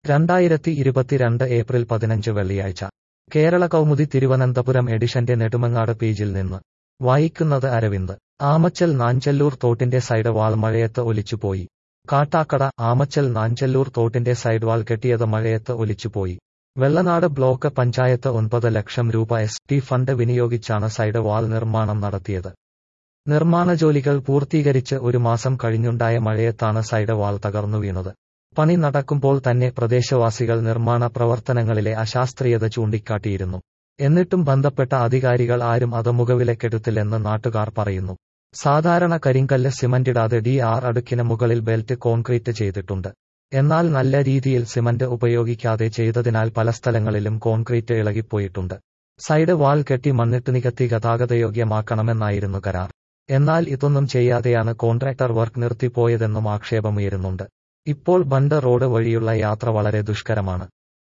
രണ്ടായിരത്തി ഇരുപത്തിരണ്ട് ഏപ്രിൽ പതിനഞ്ച് വെള്ളിയാഴ്ച കേരള കൗമുദി തിരുവനന്തപുരം എഡിഷന്റെ നെടുമങ്ങാട് പേജിൽ നിന്ന് വായിക്കുന്നത് അരവിന്ദ് ആമച്ചൽ നാഞ്ചല്ലൂർ തോട്ടിന്റെ സൈഡ് വാൾ മഴയത്ത് ഒലിച്ചുപോയി കാട്ടാക്കട ആമച്ചൽ നാഞ്ചല്ലൂർ തോട്ടിന്റെ സൈഡ് വാൾ കെട്ടിയത് മഴയത്ത് ഒലിച്ചുപോയി വെള്ളനാട് ബ്ലോക്ക് പഞ്ചായത്ത് ഒൻപത് ലക്ഷം രൂപ എസ് ടി ഫണ്ട് വിനിയോഗിച്ചാണ് സൈഡ് വാൾ നിർമ്മാണം നടത്തിയത് നിർമ്മാണ ജോലികൾ പൂർത്തീകരിച്ച് ഒരു മാസം കഴിഞ്ഞുണ്ടായ മഴയത്താണ് സൈഡ് വാൾ തകർന്നു വീണത് പണി നടക്കുമ്പോൾ തന്നെ പ്രദേശവാസികൾ നിർമ്മാണ പ്രവർത്തനങ്ങളിലെ അശാസ്ത്രീയത ചൂണ്ടിക്കാട്ടിയിരുന്നു എന്നിട്ടും ബന്ധപ്പെട്ട അധികാരികൾ ആരും അത് മുഖവിലക്കെടുത്തില്ലെന്ന് നാട്ടുകാർ പറയുന്നു സാധാരണ കരിങ്കല്ല് സിമന്റിടാതെ ഡി ആർ അടുക്കിന് മുകളിൽ ബെൽറ്റ് കോൺക്രീറ്റ് ചെയ്തിട്ടുണ്ട് എന്നാൽ നല്ല രീതിയിൽ സിമന്റ് ഉപയോഗിക്കാതെ ചെയ്തതിനാൽ പല സ്ഥലങ്ങളിലും കോൺക്രീറ്റ് ഇളകിപ്പോയിട്ടുണ്ട് സൈഡ് വാൾ കെട്ടി മണ്ണിട്ട് നികത്തി ഗതാഗതയോഗ്യമാക്കണമെന്നായിരുന്നു കരാർ എന്നാൽ ഇതൊന്നും ചെയ്യാതെയാണ് കോൺട്രാക്ടർ വർക്ക് നിർത്തിപ്പോയതെന്നും ആക്ഷേപമുയരുന്നുണ്ട് ഇപ്പോൾ ബണ്ട് റോഡ് വഴിയുള്ള യാത്ര വളരെ ദുഷ്കരമാണ്